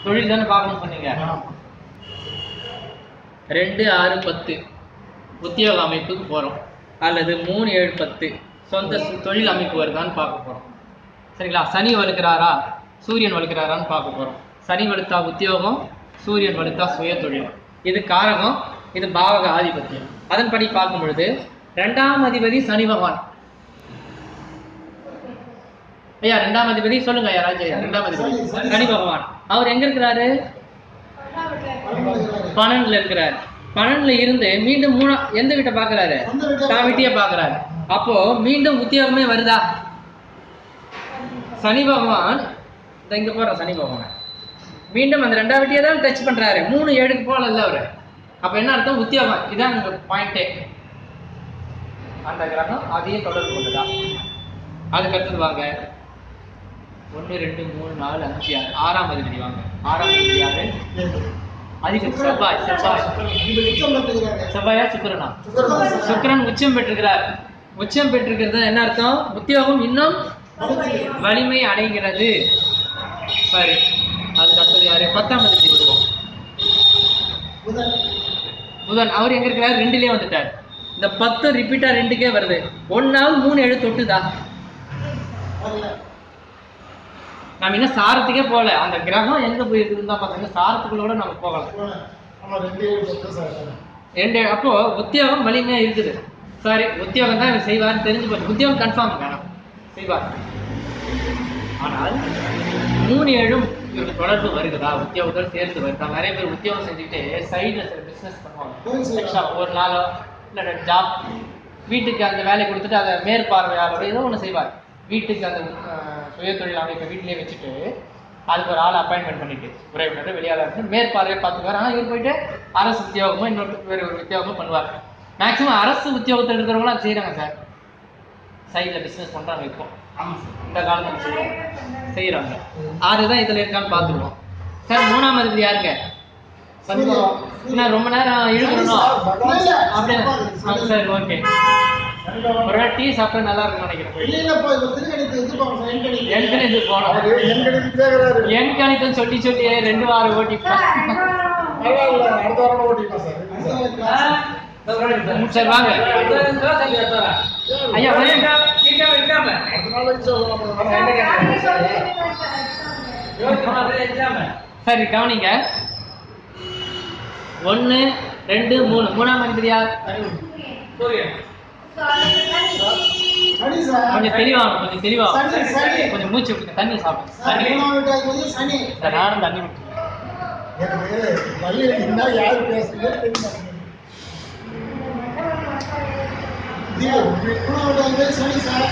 தொழில் தானே பார்க்கணும் சொன்னீங்க ரெண்டு ஆறு பத்து உத்தியோக அமைப்புக்கு போகிறோம் அல்லது மூணு ஏழு பத்து சொந்த சு- தொழில் அமைப்பு வருதான்னு பார்க்க போகிறோம் சரிங்களா சனி வலுக்கிறாரா சூரியன் வலுக்கிறாரான்னு பார்க்க போகிறோம் சனி வலுத்தா உத்தியோகம் சூரியன் வலுத்தா சுய தொழில் இது காரகம் இது பாவக ஆதிபத்தியம் அதன்படி பார்க்கும் பொழுது ரெண்டாம் அதிபதி சனி பகவான் ஐயா ரெண்டாம் அதிபதி சொல்லுங்க ஐயா ராஜா ஐயா ரெண்டாம் அதிபதி சனி பகவான் அவர் எங்க இருக்கிறாரு பன்னெண்டுல இருக்கிறார் பன்னெண்டுல இருந்து மீண்டும் மூணா எந்த வீட்டை பாக்குறாரு தான் வீட்டையே பாக்குறாரு அப்போ மீண்டும் உத்தியோகமே வருதா சனி பகவான் இந்த இங்க போற சனி பகவான் மீண்டும் அந்த ரெண்டாவது வீட்டையே தான் டச் பண்றாரு மூணு ஏழுக்கு போல இல்ல அவரு அப்ப என்ன அர்த்தம் உத்தியோகம் இதான் இங்க பாயிண்டே அந்த கிரகம் அதையும் தொடர்பு கொண்டுதா அதுக்கு அடுத்தது வாங்க ஒன்று ரெண்டு மூணு நாலு அஞ்சு ஆறு ஆறாம் அதிபதி வாங்க ஆறாம் அதிபதி யாரு அதிக செவ்வாய் செவ்வாய் செவ்வாயா சுக்கிரனா சுக்கிரன் உச்சம் பெற்றிருக்கிறார் உச்சம் பெற்றிருக்கிறது என்ன அர்த்தம் உத்தியோகம் இன்னும் வலிமை அடைகிறது சரி அதுக்கு அடுத்தது யாரு பத்தாம் அதிபதி வருவோம் புதன் அவர் எங்க இருக்கிறார் ரெண்டுலயே வந்துட்டார் இந்த பத்து ரிப்பீட்டா ரெண்டுக்கே வருது ஒன்னாவது மூணு எழு தொட்டுதா நம்ம இன்னும் சாரத்துக்கே போகல அந்த கிரகம் எங்க போயிருக்குதுன்னு தான் பார்த்தீங்கன்னா சாரத்துக்குள்ள கூட நம்ம போகலாம் ரெண்டு அப்போ உத்தியோகம் வலிமையா இருக்குது சரி உத்தியோகம் தான் இவர் செய்வார்னு தெரிஞ்சு போச்சு உத்தியோகம் கன்ஃபார்ம் வேணும் செய்வார் ஆனால் மூணு ஏழும் இவருக்கு தொடர்பு வருகிறதா உத்தியோகத்தோடு சேர்ந்து வருதா நிறைய பேர் உத்தியோகம் செஞ்சுக்கிட்டு சைடில் சில பிஸ்னஸ் பண்ணுவாங்க எக்ஸ்ட்ரா ஒரு நாளோ இல்லை ஜாப் வீட்டுக்கு அந்த வேலையை கொடுத்துட்டு அதை மேற்பார்வையாளர் ஏதோ ஒன்று செய்வார் வீட்டுக்கு அந்த அஹ், சுயதொழில் அமைப்பை வீட்டிலேயே வச்சுட்டு அதுக்கு ஒரு ஆள் அப்பாயின்மெண்ட் பண்ணிட்டு உறவினர் வெளியாளர் மேற்பார்வையை பார்த்துக்குவார் ஆனால் இவர் போயிட்டு அரசு உத்தியோகமோ இன்னொரு வேறு ஒரு உத்தியோகமோ பண்ணுவார் மேக்ஸிமம் அரசு உத்தியோகத்தில் இருக்கிறவங்களாம் அது செய்கிறாங்க சார் சைடில் பிஸ்னஸ் பண்ணுறாங்க இப்போ இந்த காலத்தில் செய்கிறாங்க அதுதான் இதில் இருக்கான்னு பார்த்துருவோம் சார் மூணாம் அதிபதி யாருங்க என்ன ரொம்ப நேரம் இழுக்கணும் அப்படியே ஆ, சரி ஓகே ஒரு வேளை டீ சாப்பிட்டா நல்லா இருக்கும்னு நினைக்கிறேன் என்கனே இது போனோம் என் கணிதம் சொல்லி சொல்லி ரெண்டு வாரம் ஓட்டி சரி வாங்க ஐயா வரேன் சரி கவனிங்க ஒன்று ரெண்டு மூணு மூணாம் அதிபதி யார் கொஞ்சம் தெளிவாகும் கொஞ்சம் தெளிவாகும் சனி, சனி. கொஞ்சம் மூச்சு விட்டுங்க தண்ணி சாப்பிடுங்க தண்ணி சார் நானும் தண்ணி விட்டு சனி சார்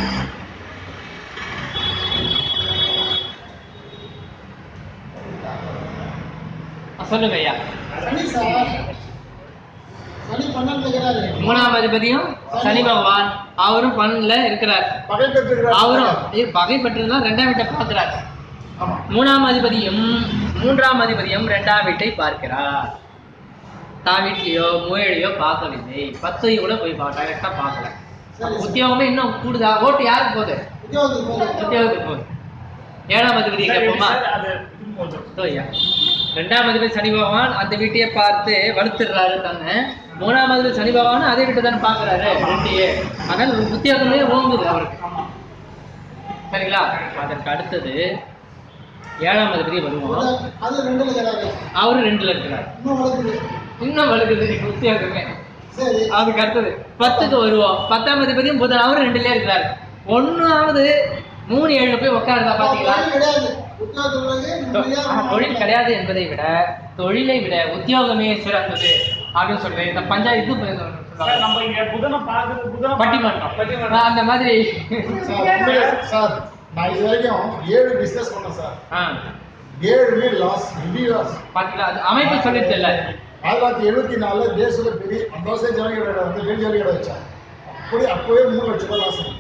சொல்லுங்க ஐயா சனி சார் சனி பன்னெண்டு இருக்கிறாரு மூணாம் அதிபதியும் சனி பகவான் அவரும் பன்னெண்டுல இருக்கிறார் அவரும் இது பகை பெற்றிருந்தா ரெண்டாம் வீட்டை பார்க்கிறார் மூணாம் அதிபதியும் மூன்றாம் அதிபதியும் ரெண்டாம் வீட்டை பார்க்கிறார் தான் வீட்லயோ முயலையோ பார்க்கவில்லை பத்தை கூட போய் டைரக்டா பார்க்கல சரி. உத்தியோகமே இன்னும் கூடுதா ஓட்டு யாருக்கு போகுது உத்தியோகத்துக்கு போகுது. உத்தியோகத்துக்கு போகுது ஏழாம் அதிபதி கேட்போமா இதோ ஐயா. ரெண்டாம் அதிபதி சனி பகவான் அந்த வீட்டையே பார்த்து வலுத்துடுறாரு தானே மூணாம் அதிபதி சனி பகவான் அதே வீட்டை தானே பார்க்கறாரு ரெண்டையே அதனால ஒரு உத்தியோகமே ஓங்குது அவருக்கு சரிங்களா அதற்கு அடுத்தது ஏழாம் அதிபதி வருவோம் அது ரெண்டுல இருக்கிறாரு அவரு ரெண்டுல இருக்கிறார் இன்னும் வளர்க்குது இன்னும் வலுக்குது உத்தியோகமே சரி அதுக்கு அடுத்தது பத்துக்கு வருவோம் பத்தாம் அதிபதியும் புதன் அவரு ரெண்டுலயே இருக்கிறார் ஒன்னாவது மூணு ஏழு போய் உட்காருதா பாத்தீங்களா தொழில் கிடையாது உத்தியோகத்துக்கு தொ- நிம்மதியா ஆ, தொழில் கிடையாது என்பதை விட தொழிலை விட உத்தியோகமே சிறந்தது அப்படின்னு சொல்றேன் இந்த பஞ்சாயத்து இப்ப இந்த சொல்லுவாங்க. நம்ம இங்க புதனை பார்க்கறது புதனை பட்டிமன்றம் ஆ, அந்த மாதிரி சார், உண்மையா சார் நான் இது வரைக்கும் ஏழு பிசினஸ் பண்ணேன் சார் ஆ, ஏழுமே லாஸ் ஹெவி லாஸ் பாத்தீங்களா அது அமைப்பு சொல்லிட்டு இல்ல ஆயிரத்தி தொள்ளாயிரத்தி எழுபத்தி நாலுல தேசத்துல பெரிய அந்த வருஷம் ஜனகி கடை வந்து வெளி ஜனகி கடை வச்சேன் அப்படி அப்பவே மூணு லட்சம் ரூபாய் லாஸ்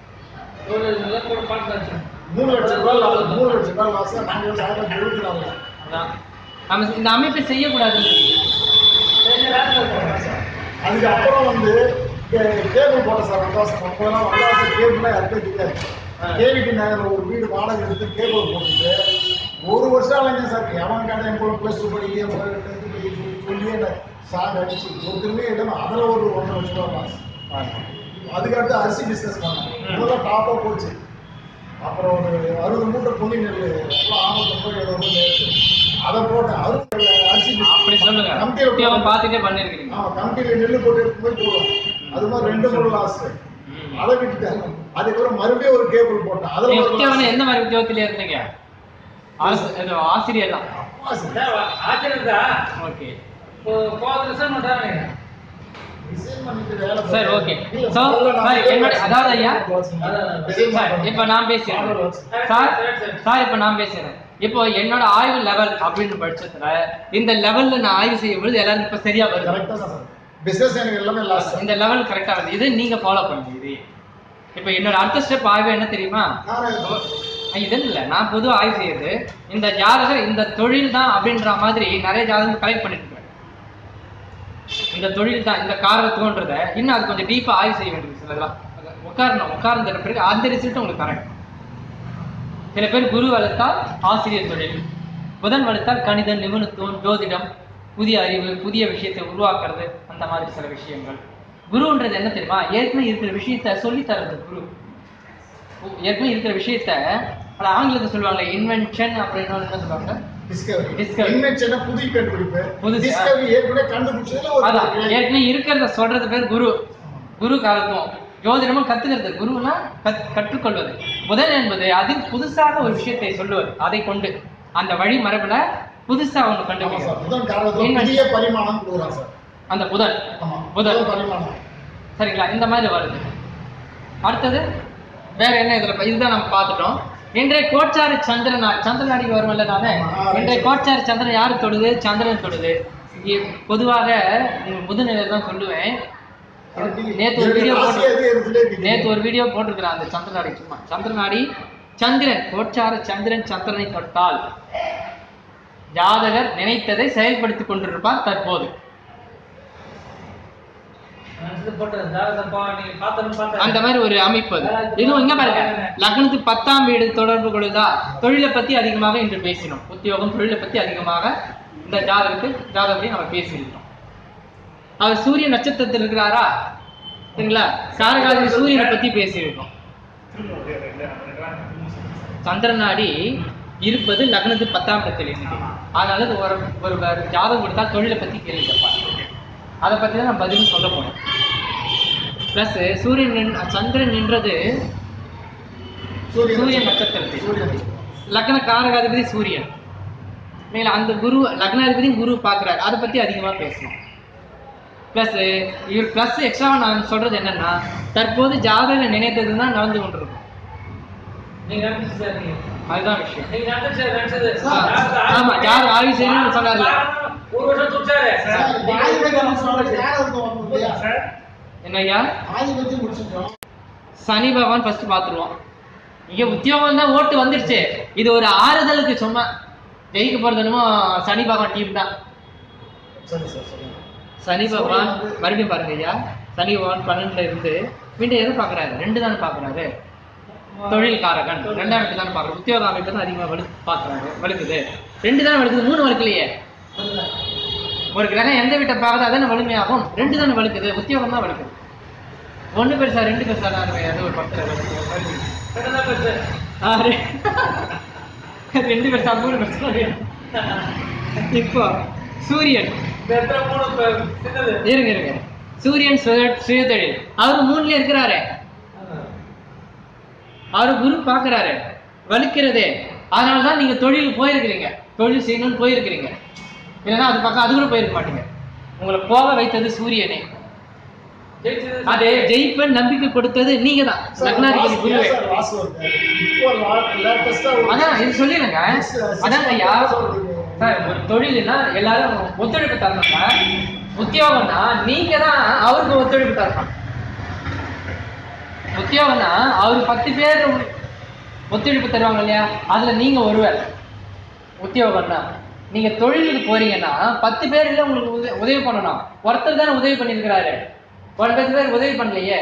மூணு லட்சம் ரூபாய் லாஸ் மூணு லட்சம் ரூபாய் லாஸ் நாங்க வந்து ஆயிரத்தி தொள்ளாயிரத்தி எழுபத்தி நாலுல அதான். நம்ம இந்த அமைப்பை செய்யக்கூடாது அதுக்கு அப்புறம் வந்து கேபிள் போட்டேன் சார் வந்தாசம் அப்போலாம் வந்தாசம் கேபிள்லாம் யாருக்கே தெரியாது கேவிடி நகரில் ஒரு வீடு வாடகை எடுத்து கேபிள் போட்டுட்டு ஒரு வருஷம் ஆளுங்க சார் எவன் கடை என் கூட ப்ளஸ் டூ படிக்க என் கூட tenth படிக்க சொல்லி என்ன சார் அடிச்சு ஒருத்தருமே இல்லைன்னா அதில் ஒரு ஒன்றரை லட்சம் ரூபா லாஸ் அதுக்கடுத்து அரிசி பிஸ்னஸ் பண்ணேன் இதெல்லாம் டாப்பாக போச்சு அப்புறம் ஒரு அறுபது மூட்டை பொன்னி நெல் எல்லாம் ஆமத்தொம்பது எழுபது நேற்று அதை போட்டேன் அறுபது அரிசி business. அப்படி சொல்லுங்க கமிட்டியில உத்தியோகம் பார்த்துட்டே பண்ணிருக்கீங்க ஆமா கமிட்டியில் நெல் போட்டு எடுத்து போய் போடுவோம் அது மாதிரி ரெண்டு மூணு லாஸ் அதை விட்டுட்டேன் அதுக்கப்புறம் மறுபடியும் ஒரு கேபிள் போட்டேன் அதில் நீங்க ஒரு உத்தியோகம் loss. எந்த மாதிரி உத்தியோகத்திலே இருந்தீங்க ஆசி- இது ஆசிரியர் தான் ஆமா சார். ஆச்சரியதா ஓகே இப்போ போன வருஷம் பண்றாங்க டிசைன் பண்ணிட்டு வேலை சார், பார்த்தேன். okay. இல்ல, So, முதல்ல நான் சார், என்னோட- அதாவது ஐயா, டிசைன் சார் பண்ணேன். இப்ப நான் பேசுறேன் சார் சார் இப்ப நான் பேசுறேன் இப்போ என்னோட ஆய்வு லெவல் அப்படின்னு பட்சத்துல இந்த லெவல்ல நான் ஆய்வு செய்யும் பொழுது எல்லாரும் இப்ப சரியா வருது கரெக்டா தான் சார். பிசினஸ் எனக்கு எல்லாமே லாஸ் இந்த லெவல் கரெக்டா வருது இது நீங்க ஃபாலோ பண்ணுங்க இது இப்ப என்னோட அடுத்த ஸ்டெப் ஆய்வு என்ன தெரியுமா இது இல்ல நான் பொதுவா ஆய்வு செய்யறது இந்த ஜாதகர் இந்த தொழில் தான் அப்படின்ற மாதிரி நிறைய ஜாதகம் கலெக்ட் பண்ணிட்டு இருக்கேன் இந்த தொழில் தான் இந்த காரணத்துவன்றத இன்னும் அது கொஞ்சம் டீப்பா ஆய்வு செய்ய வேண்டியது சிலதெல்லாம் உட்காரணும் உட்கார்ந்த பிறகு அந்த ரிசல்ட் உங்களுக்கு தரேன் சில பேர் குரு வளர்த்தால் ஆசிரியர் தொழில் புதன் வளர்த்தால் கணிதம் நிபுணத்துவம் ஜோதிடம் புதிய அறிவு புதிய விஷயத்தை உருவாக்குறது அந்த மாதிரி சில விஷயங்கள் குருன்றது என்ன தெரியுமா ஏற்கனவே இருக்கிற விஷயத்த சொல்லி தர்றது குரு ஏற்கனவே இருக்கிற விஷயத்த அது ஆங்கிலத்தை சொல்லுவாங்க இன்வென்ஷன் அப்படின்னு என்ன சொல்லுவாங்க டிஸ்கவரி Discovery. இன்வென்ஷன் புது கண்டுபிடிப்பு புதுசு. டிஸ்கவரி ஏற்கனவே கண்டுபிடிச்சதுல ஒரு அதான் ஏற்கனவே இருக்கிறத சொல்றது பேர் குரு குரு காலத்துவம் ஜோதிடமும் கத்துக்கிறது குருனா கத் கற்றுக்கொள்வது புதன் என்பது அதில் புதுசாக ஒரு விஷயத்தை சொல்லுவது அதை கொண்டு அந்த வழி மரபுல புதுசா ஒண்ணு ஆமா சார் கண்டுபிடிக்கிறது புதன் காரணத்துல Invention. புதிய பரிமாணம் கொடுக்குறான் சார் அந்த புதன் ஆமா புதன். புதிய பரிமாணம் சரிங்களா இந்த மாதிரி வருது அடுத்தது வேற என்ன இதுல ப- இதுதான் நம்ம பார்த்துட்டோம் இன்றைய கோச்சார சந்திரனா சந்திரனாடிக்கு வரும்ல நானு இன்றைய கோச்சார சந்திரன் யாரு தொடுது சந்திரன் தொடுது இங்கே பொதுவாக உங்க முதுநிலை தான் சொல்லுவேன் நேத்து ஒரு வீடியோ ராசி போட்டு அது இடத்துல இருக்குது. நேத்து ஒரு வீடியோ போட்டிருக்கிறேன் அந்த சந்திரனாடி சும்மா சந்திரனாடி சந்திரன் கோச்சார சந்திரன் சந்திரனை தொட்டால் ஜாதகர் நினைத்ததை செயல்படுத்திக் கொண்டிருப்பார் தற்போது போட்டேன் ஜாதகப்பா நீங்க பார்த்தனும் பார்த்தேன் அந்த மாதிரி ஒரு அமைப்பு அது இதுவும் இங்க பாருங்க லக்னத்துக்கு பத்தாம் வீடு தொடர்பு கொள்ளுதா தொழிலை பத்தி அதிகமாக இன்று பேசினோம் உத்தியோகம் தொழிலை பத்தி அதிகமாக இந்த ஜாதகத்தில் ஜாதகத்தையும் நம்ம பேசியிருக்கோம் அவர் சூரிய நட்சத்திரத்தில் இருக்கிறாரா சரிங்களா காரகாதி சூரியனை பத்தி பேசியிருக்கோம் சந்திரநாடி இருப்பது லக்னத்துக்கு பத்தாம் இடத்தில் இருக்கு அதனால இது ஒரு ஒரு ஒரு ஜாதகம் கொடுத்தா தொழிலை பத்தி கேள்வி கேட்பாங்க அதை பத்தி தான் நான் பதிலும் சொல்ல போறேன் பிளஸ் சூரியன் நின்- சந்திரன் நின்றது சூரியன் நட்சத்திரத்தில் சூரியன் லக்ன காரகாதிபதி சூரியன் மேல அந்த குரு லக்னாதிபதியும் குரு பார்க்குறாரு அதை பத்தி அதிகமா பேசணும் ப்ளஸ் இவர் ப்ளஸ் எக்ஸ்ட்ரா நான் சொல்றது என்னன்னா தற்போது ஜாதக நினைத்தது தான் நடந்து கொண்டிருக்கும் நீங்க நினைச்சு சார் நீங்க அதுதான் விஷயம் நீங்க நினைச்சு நினைச்சது ஆ, ஆமா, ஜாதகம் ஆய்வு செய்யணும்னு சொன்னார்ல. ஒரு வருஷம் துடிச்சாரு சார், இப்ப ஆதிபத்தியம் முடிச்சிட்டோம். ஜாதகத்தை வரணும் இல்லையா? என்னய்யா ஆதிபத்தியம் முடிச்சிட்டோம். சனி பகவான் ஃபர்ஸ்ட் பார்த்துருவோம் இங்க உத்தியோகம் தான் ஓட்டு வந்துருச்சு இது ஒரு ஆறுதலுக்கு சும்மா ஜெயிக்க போறது என்னமோ சனி பகவான் டீம் தான் சரி சார் சரி சனி பகவான் மறுபடியும் பாருங்க ஐயா சனி பகவான் பன்னெண்டுல இருந்து மீண்டும் எதை பாக்குறாரு ரெண்டு தானே பாக்குறாரு தொழில் காரகன் ரெண்டாம் வீட்டு தானே பாக்குறாரு உத்தியோக அமைப்பு தான் அதிகமா வலு பாக்குறாரு வலுக்குது ரெண்டு தானே வலுக்குது மூணு வலுக்கலையே ஒரு கிரகம் எந்த வீட்டை பார்க்குதோ அதானே வலிமையாகும் ரெண்டு தானே வலுக்குது உத்தியோகம் தான் வலுக்குது ஒண்ணு பெருசா ரெண்டு பெருசா தான் அது ஒரு பத்து வலுக்குது. ரெண்டுதான் பெருசு ஆ, ரெ- ரெண்டு பெருசா மூணு பெருசா இப்போ சூரியன் இந்த இடத்துல மூணு பெ- சின்னது இருங்க இருங்க சூரியன் சுய சுயதொழில் அவர் மூணுல இருக்கிறாரு அவரு குரு பாக்குறாரு வலுக்கிறதே அதனால தான் நீங்க தொழிலுக்கு போயிருக்கிறீங்க தொழில் செய்யணும்னு போயிருக்கிறீங்க இல்லைன்னா அது பக்கம் அது கூட போயிருக்க மாட்டீங்க உங்களை போக வைத்தது சூரியனே ஜெயிச்சது அது ஜெயிப்பன் நம்பிக்கை கொடுத்தது நீங்க தான் சார், லக்னாதிபதி ராசி- குருவே ஏன் சார் ராசி வருது? இப்போ லா- latest ஆ ஒரு- அதான் இது சொல்லிடுங்க அதான் ஐயா சார் ஒரு தொழில்னா எல்லாரும் ஒத்துழைப்பு தரணும் சார் உத்தியோகம்னா நீங்க தான் அவருக்கு ஒத்துழைப்பு தரணும் உத்தியோகம்னா அவர் பத்து பேர் ஒத்துழைப்பு தருவாங்க இல்லையா அதுல நீங்க ஒருவர் உத்தியோகம்னா நீங்க தொழிலுக்கு போறீங்கன்னா பத்து பேர் இல்ல உங்களுக்கு உத- உதவி பண்ணணும் ஒருத்தர் தானே உதவி பண்ணியிருக்கிறாரு ஒரு பத்து பேர் உதவி பண்ணலையே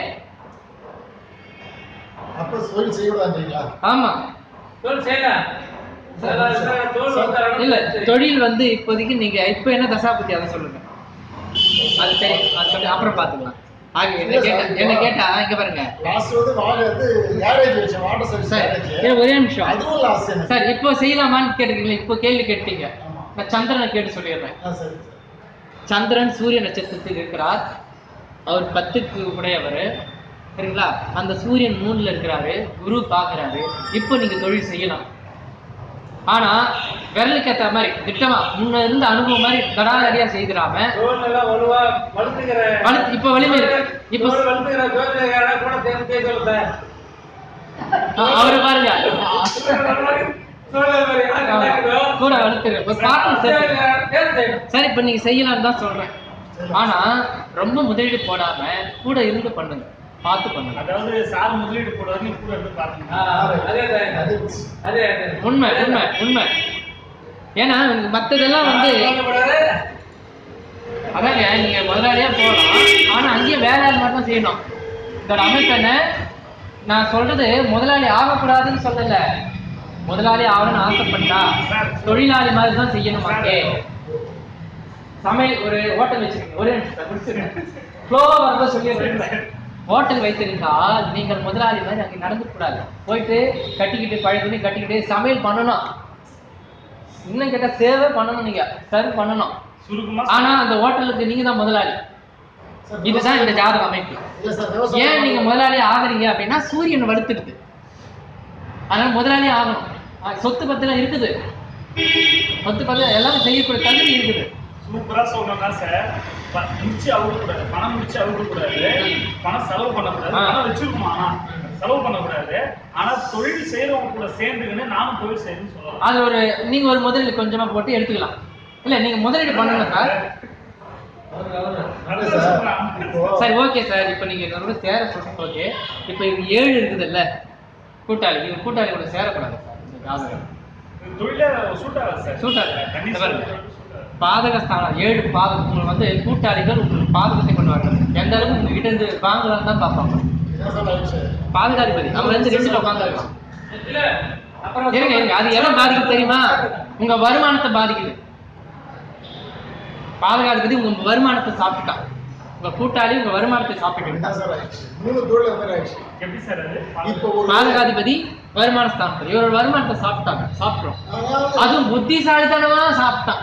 அப்ப தொழில் செய்யக்கூடாதுன்றீங்களா ஆமா சொல் செய்யலாம் சார், சார், தோல் வந்து அடர்த்தி இல்ல சரி. தொழில் வந்து இப்போதைக்கு நீங்க இப்ப என்ன தசாபுத்தி அதை சொல்லுங்க அது தெரியும் அது சொல்லி அப்புறம் பாத்துக்கலாம் ஆக என்ன கேட்டா என்ன கேட்டா இங்க பாருங்க லாஸ்ட் வந்து வாழை வந்து கேரேஜ் வச்சேன் வாட்டர் சர்வீஸ் சார் கேரேஜ் இது ஒரே நிமிஷம் அதுவும் லாஸ்ட் எனக்கு சார் இப்போ செய்யலாமான்னு கேட்டிருக்கீங்களா இப்போ கேள்வி கேட்டீங்க ஆமா. நான் சந்திரனை கேட்டு சொல்லிடுறேன் ஆ, சரி சந்திரன் சூரிய நட்சத்திரத்தில் இருக்கிறார் அவர் பத்துக்கு உடையவர் சரிங்களா அந்த சூரியன் மூணுல இருக்கிறாரு குரு பார்க்கறாரு இப்போ நீங்க தொழில் செய்யலாம் ஆனா விரலுக்கு ஏத்த மாதிரி திட்டமா முன்ன இருந்த அனுபவம் மாதிரி தடாதடியா செய்திடாம தோல் நல்லா வலுவா வலுத்துக்கிற வலு- இப்ப வலிமை இருக்கு. இப்ப- தோல் வலுத்துக்கிற ஜோதிடக்காரரை கூட தேர்ந்து கேட்க சொல்லுங்க அ- அவரை பாருங்க தோல் வலு யார் கேட்குதோ? கூட வலுத்துரு இப்ப பார்த்து சரி தேர்வு செய்யணும். சரி இப்ப நீங்க செய்யலாம்னு தான் சொல்றேன் ஆனா ரொம்ப முதலீடு போடாம கூட இருந்து பண்ணுங்க பார்த்து பண்ணுங்க அதாவது சார் முதலீடு போடுவாரு நீ கூட இருந்து பாருங்க ஆ, அதே தான். அது அதே அதே. உண்மை உண்மை உண்மை ஏன்னா உங்களுக்கு மத்ததெல்லாம் வந்து கவலைப்படாத. அதாங்க நீங்க முதலாளியா போகலாம் ஆனா அங்கேயும் வேலை மாதிரி தான் செய்யணும் இதோட அமைப்பு என்ன நான் சொல்றது முதலாளி ஆகக்கூடாதுன்னு சொல்லல முதலாளி ஆகணும்னு ஆசைப்பட்டா தொழிலாளி மாதிரி தான் செய்யணும் மக்கே சமையல் ஒரு ஹோட்டல் வச்சிருக்கீங்க ஒரே நிமிஷம் முடிச்சிருக்கேன் ஃப்ளோவா வரத சொல்லிடுறேன் ஹோட்டல் வைத்திருந்தால் நீங்கள் முதலாளி மாதிரி அங்கே நடந்து கூடாது போயிட்டு கட்டிக்கிட்டு பழகிட்டு கட்டிக்கிட்டு சமையல் பண்ணணும் இன்னும் கேட்டா சேவை பண்ணணும் நீங்க சர்வ் பண்ணணும் சுருக்கமா ஆனா அந்த ஹோட்டலுக்கு நீங்க தான் முதலாளி சார், இதுதான் இந்த ஜாதக அமைப்பு இல்ல சார் விவசாயம் ஏன் நீங்க முதலாளி ஆகுறீங்க அப்படின்னா சூரியன் வலுத்துடுது அதனால முதலாளி ஆகணும் அஹ் சொத்து பத்திரம் இருக்குது சொத்து பத்திரம் எல்லாமே செய்யக்கூடிய தகுதி இருக்குது சூப்பரா சொல்லணும்னா சார் ப- முடிச்சு அவுக்க கூடாது பணம் முடிச்சு அவுக்க கூடாது பணம் செலவு பண்ணக்கூடாது ஆ. பணம் வச்சிருக்கணும் ஆனா செலவு பண்ணக்கூடாது ஆனா தொழில் செய்யறவங்க கூட சேர்ந்துக்கின்னு நானும் தொழில் செய்யணும்னு சொல்லலாம் அது ஒரு நீங்க ஒரு முதலீடு கொஞ்சமா போட்டு எடுத்துக்கலாம் இல்ல நீங்க முதலீடு பண்ணுங்க சார் அவரு, அவரு. இல்ல சார் இப்போ சரி ஓகே சார் இப்போ நீங்க என்னோட சேர சொல்றீங்க ஓகே இப்போ இது ஏழு இருக்குதுல்ல கூட்டாளி இவர் கூட்டாளி கூட சேரக்கூடாது சார் இந்த ஜாதகம் தொழில சூட் ஆகாது சார் Suit ஆகாது. கண்டிப்பா இந்த பாருங்க. suit ஆகாது. பாதகஸ்தானம் ஏழு பாதகம் உங்களுக்கு வந்து கூட்டாளிகள் உங்களுக்கு பாதகத்தை பண்ணுவார்கள் எந்த அளவுக்கு உங்ககிட்ட இருந்து வாங்கலாம் தான் பார்ப்பாங்க என்ன சார் ஆயிடுச்சு பாதுகாதிபதி அவன் வந்து ரெண்டு உட்காந்துருக்கான் இல்ல, அப்புறம் இருங்க இருங்க அது எதை பாதிக்குது தெரியுமா உங்க வருமானத்தை பாதிக்குது பாதுகாதிபதி உங்க வருமானத்தை சாப்பிட்டான் உங்க கூட்டாளி உங்க வருமானத்தை என்ன சாப்பிட்டு சார் ஆயிடுச்சு மூணு தொழில் மாதிரி ஆயிடுச்சு எப்படி சார் அது இப்போ ஒரு பாதுகாதிபதி வருமான ஸ்தானத்தில் இவரோட வருமானத்தை சாப்பிட்டாங்க சாப்பிட்டோம் அதாவது அதுவும் புத்திசாலித்தனமா சாப்பிட்டான்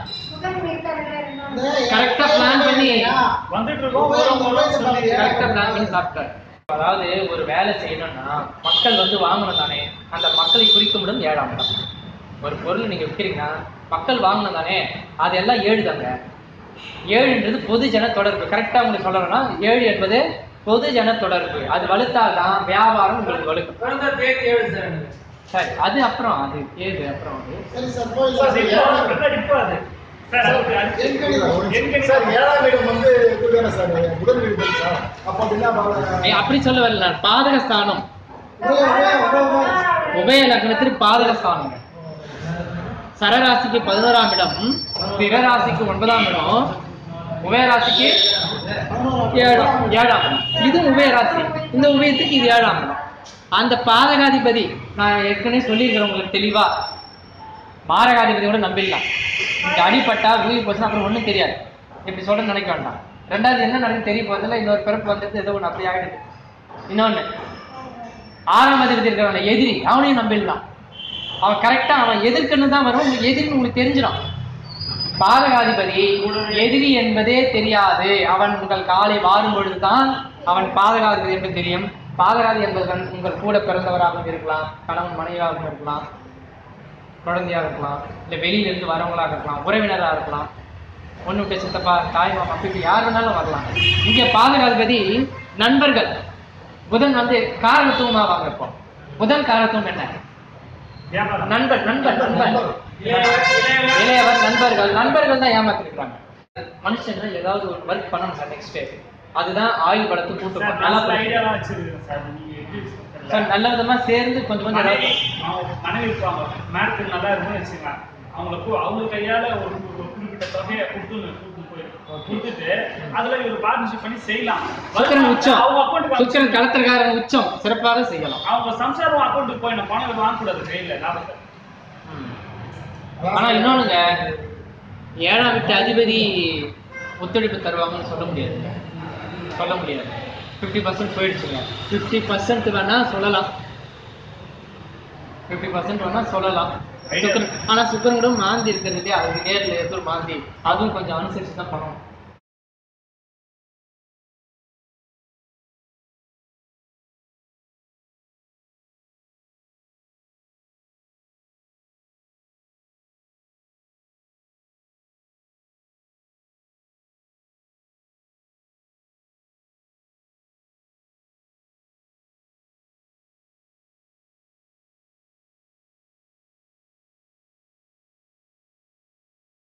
கரெக்டா பிளான் பண்ணி வந்துட்டு இருக்கோம் போறோம் சொல்லி கரெக்டா பிளான் பண்ணி சாப்பிட்டாரு அதாவது ஒரு வேலை செய்யணும்னா மக்கள் வந்து வாங்கணும் தானே அந்த மக்களை குறிக்கும் இடம் ஏழாம் இடம் ஒரு பொருள் நீங்க விற்கிறீங்கன்னா மக்கள் வாங்கணும் தானே அதெல்லாம் ஏழு தாங்க ஏழுன்றது பொது ஜன தொடர்பு கரெக்டா உங்களுக்கு சொல்லணும்னா ஏழு என்பது பொது ஜன தொடர்பு அது வலுத்தால் தான் வியாபாரம் உங்களுக்கு வலுக்கும் பிறந்த தேதி ஏழு சார் எனக்கு. சரி அது அப்புறம் அது ஏது அப்புறம் அது சரி சார் போய் சார், சார் இப்போ ஏழாம் அது இப்போ அது சார் அது அடுத்து- எண்கணிதம். சார் ஏழாம் இடம் வந்து இதுதானே சார் முதல் வீடு தானே சார் அப்போ அப்படின்னா ஏய், பாருங்க. அப்படி சொல்ல வரல நான் பாதக ஸ்தானம் உபய- உபய- உபய- உபய- உபய லக்னத்திற்கு பாதக ஸ்தானம் சரராசிக்கு பதினோராம் இடம் திரராசிக்கு ஒன்பதாம் இடம் உபயராசிக்கு ஏழாம் ஏழாம் இடம் இது உபயராசி இந்த உபயத்துக்கு இது ஏழாம் இடம் அந்த பாதகாதிபதி நான் ஏற்கனவே சொல்லியிருக்கிறேன் உங்களுக்கு தெளிவா மாரகாதிபதியோட நம்பிடலாம் இந்த அடிப்பட்டா உயிர் போச்சுன்னா அப்புறம் ஒன்றும் தெரியாது இப்படி சொல்ல நினைக்க வேண்டாம் ரெண்டாவது என்ன நடக்குது தெரிய போதில்ல இன்னொரு பிறப்பு வந்துட்டு ஏதோ ஒன்று அப்படி ஆகிடுது இன்னொன்று ஆறாம் அதிபதி இருக்கிறவன எதிரி அவனையும் நம்பிடலாம் அவன் கரெக்டா அவன் எதிர்க்கன்னு தான் வரும் உங்களுக்கு எதிரின்னு உங்களுக்கு தெரிஞ்சிடும் பாதகாதிபதி எதிரி என்பதே தெரியாது அவன் உங்கள் காலை வாரும் பொழுதுதான் அவன் பாதகாதிபதி என்று தெரியும் பாதகாதி என்பவன் உங்கள் கூட பிறந்தவராகவும் இருக்கலாம் கணவன் மனைவியாகவும் இருக்கலாம் குழந்தையா இருக்கலாம் இல்லை வெளியில இருந்து வரவங்களாக இருக்கலாம் உறவினராக இருக்கலாம் ஒன்று விட்டு சித்தப்பா தாய் மாமா அப்படி யார் வேணாலும் வரலாம் இங்கே பாதகாதிபதி நண்பர்கள் புதன் வந்து காரகத்துவமாக இருப்போம் புதன் காரகத்துவம் என்ன வியாபாரம். நண்பர் நண்பர் நண்பர் இளையவர், இளையவர். இளையவர் நண்பர்கள் நண்பர்கள் தான் ஏமாத்திருக்காங்க மனுஷன் ஏதாவது ஒரு ஒர்க் பண்ணணும் சார் நெக்ஸ்ட் அதுதான் ஆயுள் படத்தை கூட்டு சார், நல்லா நான் சில புரிஞ்சுக்கணும். ஐடியாலாம் வச்சிருக்கேன் சார். நீங்க எப்படி தெரியல. சார் நல்ல விதமா சேர்ந்து கொஞ்சம் கொஞ்சம் மனைவி ஏதாவது- அவங்க மனைவி இருப்பாங்க மேரேஜ் நல்லா இருக்குன்னு வச்சுக்கலாம் அவங்களுக்கு அவங்க கையால ஒரு ஒரு குறிப்பிட்ட தொகையை கொடுத்து கூட்டு போய் கொடுத்துட்டு அதுல ஒரு பார்ட்னர்ஷிப் பண்ணி செய்யலாம் சுக்கிரன் உச்சம் அவங்க அக்கௌண்ட் சுக்கிரன் களத்திரக்காரன் உச்சம் சிறப்பாக செய்யலாம் அவங்க சம்சாரம் அக்கௌண்ட்டுக்கு போயிடணும் பணம் இவர் வாங்கக்கூடாது கையில லாபத்தை ஆனா இன்னொன்னுங்க ஏழாம் வீட்டு அதிபதி ஒத்துழைப்பு தருவாங்கன்னு சொல்ல முடியாது சொல்ல முடியாது ஃபிஃப்டி பர்சன்ட் போயிடுச்சுங்க ஃபிஃப்டி பர்சன்ட் வேணா சொல்லலாம் ஃபிஃப்டி பர்சன்ட் வேணா சொல்லலாம் Idea. சுக்கரன் ஆனா சுக்கரன் கூட மாந்தி இருக்கிறது இல்லையா அதுக்கு நேரில் ஏதோ மாந்தி அதுவும் கொஞ்சம் அனுசரிச்சு தான் பண்ணணும்